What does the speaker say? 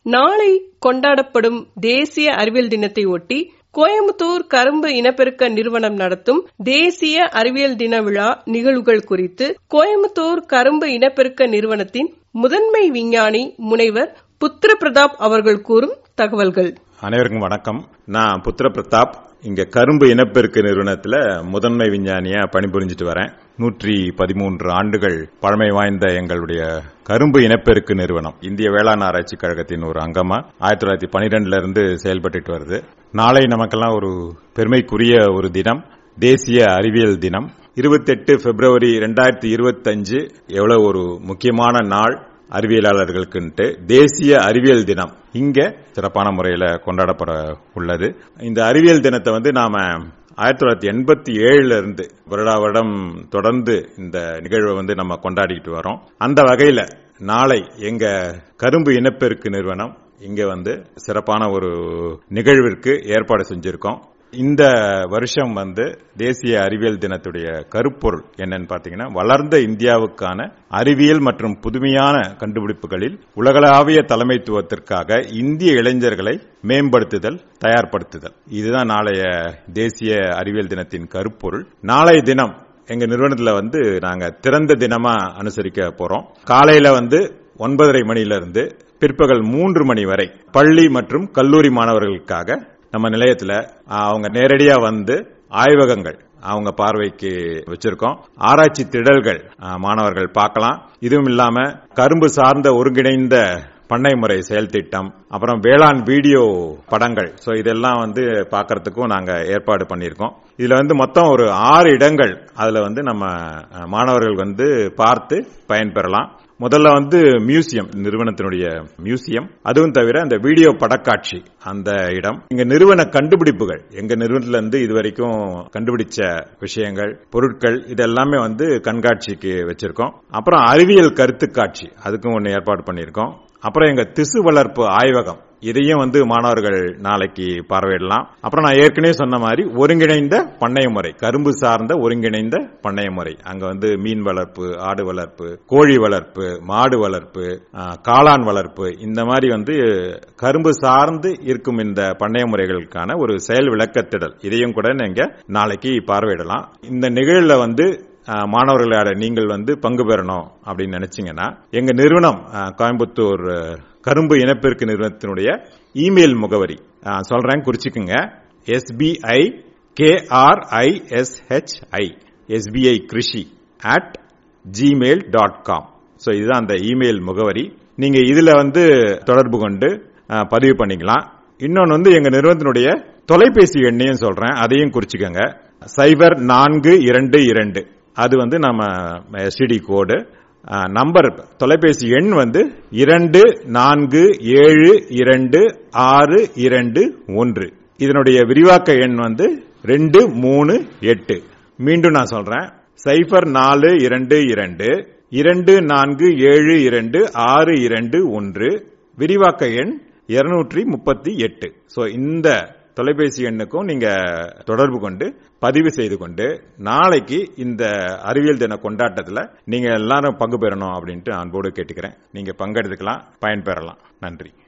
நாளை கொண்டாடப்படும் தேசிய அறிவியல் தினத்தை ஒட்டி கோயம்புத்தூர் கரும்பு இனப்பெருக்க நிறுவனம் நடத்தும் தேசிய அறிவியல் தின விழா நிகழ்வுகள் குறித்து கோயம்புத்தூர் கரும்பு இனப்பெருக்க நிறுவனத்தின் முதன்மை விஞ்ஞானி முனைவர் புத்திர பிரதாப் அவர்கள் கூறும் தகவல்கள் அனைவருக்கும் வணக்கம் நான் புத்திர பிரதாப் இங்க கரும்பு இனப்பெருக்க நிறுவனத்துல முதன்மை விஞ்ஞானியா பணிபுரிஞ்சிட்டு வரேன் நூற்றி பதிமூன்று ஆண்டுகள் பழமை வாய்ந்த எங்களுடைய கரும்பு இனப்பெருக்கு நிறுவனம் இந்திய வேளாண் ஆராய்ச்சி கழகத்தின் ஒரு அங்கமா ஆயிரத்தி தொள்ளாயிரத்தி பனிரெண்டுல இருந்து செயல்பட்டு வருது நாளை நமக்கெல்லாம் ஒரு பெருமைக்குரிய ஒரு தினம் தேசிய அறிவியல் தினம் இருபத்தெட்டு பிப்ரவரி ரெண்டாயிரத்தி இருபத்தஞ்சு எவ்வளவு ஒரு முக்கியமான நாள் அறிவியலாளர்களுக்கு தேசிய அறிவியல் தினம் இங்க சிறப்பான முறையில் கொண்டாடப்பட உள்ளது இந்த அறிவியல் தினத்தை வந்து நாம ஆயிரத்தி தொள்ளாயிரத்தி எண்பத்தி ஏழுல இருந்து வருடா வருடம் தொடர்ந்து இந்த நிகழ்வை வந்து நம்ம கொண்டாடிக்கிட்டு வரோம் அந்த வகையில நாளை எங்க கரும்பு இனப்பெருக்கு நிறுவனம் இங்க வந்து சிறப்பான ஒரு நிகழ்விற்கு ஏற்பாடு செஞ்சிருக்கோம் இந்த வருஷம் வந்து தேசிய அறிவியல் தினத்துடைய கருப்பொருள் என்னன்னு பாத்தீங்கன்னா வளர்ந்த இந்தியாவுக்கான அறிவியல் மற்றும் புதுமையான கண்டுபிடிப்புகளில் உலகளாவிய தலைமைத்துவத்திற்காக இந்திய இளைஞர்களை மேம்படுத்துதல் தயார்படுத்துதல் இதுதான் நாளைய தேசிய அறிவியல் தினத்தின் கருப்பொருள் நாளைய தினம் எங்க நிறுவனத்துல வந்து நாங்க திறந்த தினமா அனுசரிக்க போறோம் காலையில வந்து ஒன்பதரை மணியில இருந்து பிற்பகல் மூன்று மணி வரை பள்ளி மற்றும் கல்லூரி மாணவர்களுக்காக நம்ம நிலையத்துல அவங்க நேரடியா வந்து ஆய்வகங்கள் அவங்க பார்வைக்கு வச்சிருக்கோம் ஆராய்ச்சி திடல்கள் மாணவர்கள் பார்க்கலாம் இதுவும் இல்லாம கரும்பு சார்ந்த ஒருங்கிணைந்த பண்ணை முறை செயல் திட்டம் அப்புறம் வேளாண் வீடியோ படங்கள் சோ இதெல்லாம் வந்து பாக்கிறதுக்கும் நாங்க ஏற்பாடு பண்ணியிருக்கோம் இதுல வந்து மொத்தம் ஒரு ஆறு இடங்கள் அதுல வந்து நம்ம மாணவர்கள் வந்து பார்த்து பயன்பெறலாம் முதல்ல வந்து மியூசியம் நிறுவனத்தினுடைய மியூசியம் அதுவும் தவிர அந்த வீடியோ படக்காட்சி அந்த இடம் இங்க நிறுவன கண்டுபிடிப்புகள் எங்க நிறுவனத்துல இருந்து இதுவரைக்கும் கண்டுபிடிச்ச விஷயங்கள் பொருட்கள் இதெல்லாமே வந்து கண்காட்சிக்கு வச்சிருக்கோம் அப்புறம் அறிவியல் கருத்து காட்சி அதுக்கும் ஒன்னு ஏற்பாடு பண்ணியிருக்கோம் அப்புறம் எங்க திசு வளர்ப்பு ஆய்வகம் இதையும் வந்து மாணவர்கள் நாளைக்கு பார்வையிடலாம் அப்புறம் நான் ஏற்கனவே சொன்ன மாதிரி ஒருங்கிணைந்த பண்ணைய முறை கரும்பு சார்ந்த ஒருங்கிணைந்த பண்ணைய முறை அங்க வந்து மீன் வளர்ப்பு ஆடு வளர்ப்பு கோழி வளர்ப்பு மாடு வளர்ப்பு காளான் வளர்ப்பு இந்த மாதிரி வந்து கரும்பு சார்ந்து இருக்கும் இந்த பண்ணைய முறைகளுக்கான ஒரு செயல் விளக்கத்திடல் இதையும் கூட நீங்க நாளைக்கு பார்வையிடலாம் இந்த நிகழ்வுல வந்து மாணவர்களோட நீங்கள் வந்து பங்கு பெறணும் அப்படின்னு நினைச்சீங்கன்னா எங்க நிறுவனம் கோயம்புத்தூர் கரும்பு இனப்பெருக்கு நிறுவனத்தினுடைய இமெயில் முகவரி சொல்றேன் குறிச்சுக்குங்க SBI K R I S H I SBI Krishi at Gmail dot com so இதுதான் அந்த இமெயில் முகவரி நீங்க இதுல வந்து தொடர்பு கொண்டு பதிவு பண்ணிக்கலாம் இன்னொன்று வந்து எங்க நிறுவனத்தினுடைய தொலைபேசி எண்ணையும் சொல்றேன் அதையும் குறிச்சுக்கோங்க சைபர் நான்கு இரண்டு இரண்டு அது வந்து நம்ம எஸ்டிடி கோடு நம்பர் தொலைபேசி எண் வந்து இரண்டு நான்கு ஏழு இரண்டு ஆறு இரண்டு ஒன்று இதனுடைய விரிவாக்க எண் வந்து ரெண்டு மூணு எட்டு மீண்டும் நான் சொல்றேன் சைபர் நாலு இரண்டு இரண்டு இரண்டு நான்கு ஏழு இரண்டு ஆறு இரண்டு ஒன்று விரிவாக்க எண் இருநூற்றி முப்பத்தி எட்டு ஸோ இந்த தொலைபேசி எண்ணுக்கும் நீங்க தொடர்பு கொண்டு பதிவு செய்து கொண்டு நாளைக்கு இந்த அறிவியல் தின கொண்டாட்டத்தில் நீங்க எல்லாரும் பங்கு பெறணும் அப்படின்ட்டு அன்போடு கேட்டுக்கிறேன் நீங்க பங்கெடுத்துக்கலாம் பயன்பெறலாம் நன்றி